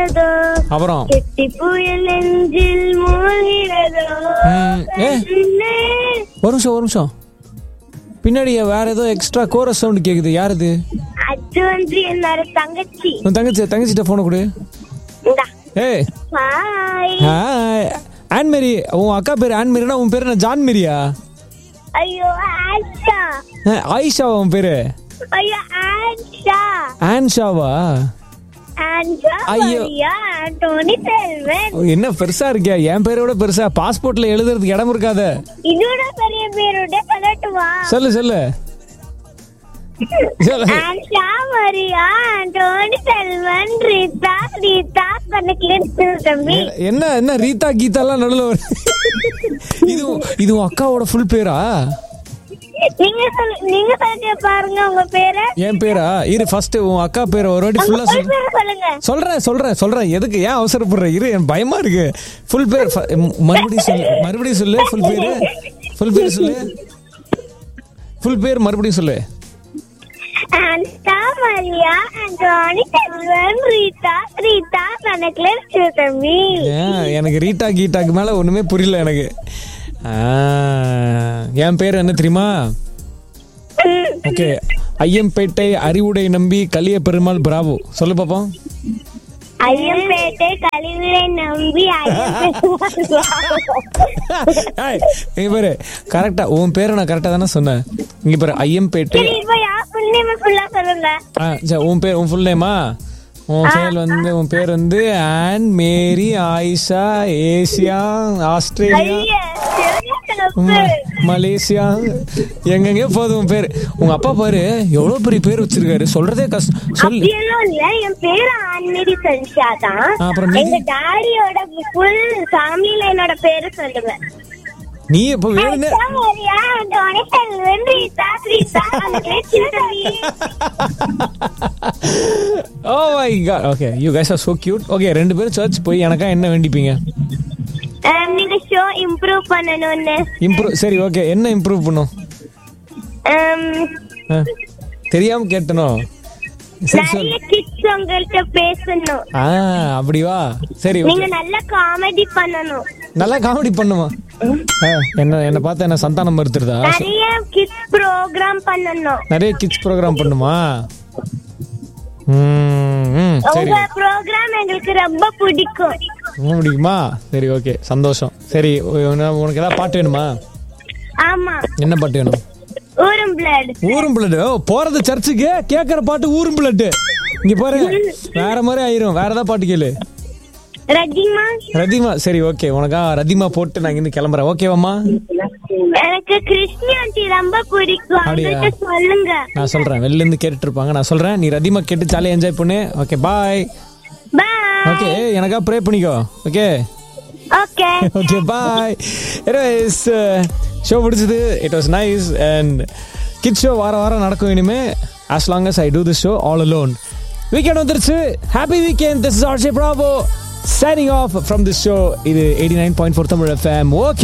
அப்புறம் கெட்டி புயல் நெஞ்சில் மூழ்கிறதோ ம், ஏ. கண்ணே. ஒரு நிமிஷம் ஒரு நிமிஷம் பின்னாடி வேற ஏதோ எக்ஸ்ட்ரா கோரஸ் சவுண்ட் கேக்குது யார் இது அது வந்து என்னோட தங்கச்சி உன் தங்கச்சி தங்கச்சிட்ட போன கொடு இந்தா. ஏய் ஹாய் ஹாய் ஆன்மேரி உன் அக்கா பேர் ஆன்மேரினா உன் பேர் என்ன ஜான் மேரியா ஐயோ ஆஷா அஹ், ஆயிஷாவா உன் பேரு ஐயோ ஆஷா ஆன்ஷாவா ஆன்ஷா ஐயோ. மரியா ஆண்டோனி செல்வன் ஓ, என்ன பெருசா இருக்கியா என் பேரோட பெருசா பாஸ்போர்ட்ல எழுதுறதுக்கு இடம் இருக்காத இதோட பெரிய பேரோட சொல்லட்டுமா சொல்லு சொல்லு சொல்லு ஆன்ஷா மரியா ஆண்டோனி செல்வன் ரீதா ரீதா கணக்கில் தம்பி என்ன என்ன ரீதா கீதாலாம் நடுவில் வரும் இது இது உன் அக்காவோட ஃபுல் பேரா நீங்க சொல்லு நீங்க சொல்லிட்டு பாருங்க உங்க பேரு என் பேரா இரு ஃபர்ஸ்ட் உன் அக்கா பேரை ஒரு வாட்டி உங்க ஃபுல்லா full பேரை சொல்லுங்க சொல்றேன் சொல்றேன் சொல்றேன் எதுக்கு ஏன் அவசரப்படுற இரு என் பயமா இருக்கு ஃபுல் பேர் ஃப- ம- மறுபடியும் சொல்லு மறுபடியும் சொல்லு ஃபுல் பேரு ஃபுல் பேர் சொல்லு ஃபுல் பேர் மறுபடியும் சொல்லு ஆன்ஷா மரியா ஆண்டோனி செல்வன் ரீதா ரீதா கணக்கில் தம்பி ஏன் எனக்கு ரீட்டா கீட்டாக்கு மேல ஒண்ணுமே புரியல எனக்கு ஆ, என் பேர் என்ன தெரியுமா ஓகே ஐயம்பேட்டை அறிவுடை நம்பி கலிய பெருமாள் பிராவோ சொல்லு பாப்போம் ஐயம்பேட்டை கழிவுரை நம்பி ஏய், இங்க பாரு கரெக்டா உன் பேரை நான் கரெக்டா தானே சொன்னேன் இங்க பாரு ஐயம்பேட்டை சரி இப்போ யார் full name ஃபுல்லா சொல்லுங்க ஆ சரி உன் பேர் உன் ஃபுல் நேமா உன் பேர் வந்து உன் பேர் வந்து Ann Mary Ayesha Asia Australia ஐயா, சரியா தப்பு. ம- மலேசியா எங்கெங்கயோ போகுது உன் பேர் உங்க அப்பா பாரு எவ்வளவு பெரிய பேர் வச்சிருக்காரு சொல்றதே கஷ்டம் சொல்லு அப்படியெல்லாம் இல்ல என் பேரு ஆன்மேரி சன்ஷா தான் ஆ, அப்புறம் மீதி? எங்க டாடியோட ஃபுல் ஃபேமிலில என்னோட பேரு சொல்லுங்க நீ இப்ப வேணும்னு ஆயிஷா, மரியா, ஆண்டோனி, செல்வன், ரீதா, ரீதா, அங்கே சின்னவி. Oh my god okay you guys are so cute okay ரெண்டு பேரும் சர்ச் போய் எனக்கா என்ன வேண்டிப்பீங்க ஆம், நீங்க ஷோ இம்ப்ரூவ் பண்ணணும்னு இம்ப்ரூவ் சரி ஓகே என்ன இம்ப்ரூவ் பண்ணும் ஆம், ஆ, தெரியாம கேட்டனோ சரி சொல்லு நிறைய கிட்ஸ் உங்கள்கிட்ட பேசணும் ஆ அப்படி வா சரி நீங்க ஓகே நல்ல காமெடி பண்ணணும் நல்லா காமெடி பண்ணுமா ஆ, என்ன என்ன பார்த்தா என்ன சந்தானம் மறுத்துருதா நிறைய கிட்ஸ் ப்ரோக்ராம் பண்ணணும் நிறைய கிட்ஸ் ப்ரோக்ராம் பண்ணுமா ம், ம், சரி உங்க ப்ரோக்ராம் எங்களுக்கு ரொம்ப பிடிக்கும் ரொம்ப முடியுமா சரி ஓகே சந்தோஷம் சரி உன- உனக்கு ஏதாவது பாட்டு வேணுமா ஆமா என்ன பாட்டு வேணும் ஊரும் பிளட் ஊரும் பிளட் போறது சர்ச்சுக்கு கேட்கற பாட்டு ஊரும் பிளட் இங்க பாரு வேற மாதிரி ஆயிரும் வேற ஏதாவது பாட்டு கேளு ரஜிமா ரதிமா சரி ஓகே உனக்கா ரதிமா போட்டு நான் இங்கிருந்து கிளம்புறேன் ஓகேவாம்மா எனக்கு கிருஷ்ணி ஆண்டி ரொம்ப பிடிக்கும் அப்படியா? அவங்கள்ட்ட சொல்லுங்க நான் சொல்றேன் வெளில இருந்து கேட்டுட்டு இருப்பாங்க நான் சொல்றேன் நீ ரதிமா கேட்டு ஜாலியா என்ஜாய் பண்ணு ஓகே பாய் பாய் ஓகே எனக்கா ப்ரே பண்ணிக்கோ okay okay okay bye anyways show பிடிச்சது it was nice and kid show வார வாரம் நடக்கும் இனிமே as long as I do this show all alone weekend வந்துருச்சு happy weekend this is RJ Bravo signing off from this show இது eighty nine point four Tamil FM okay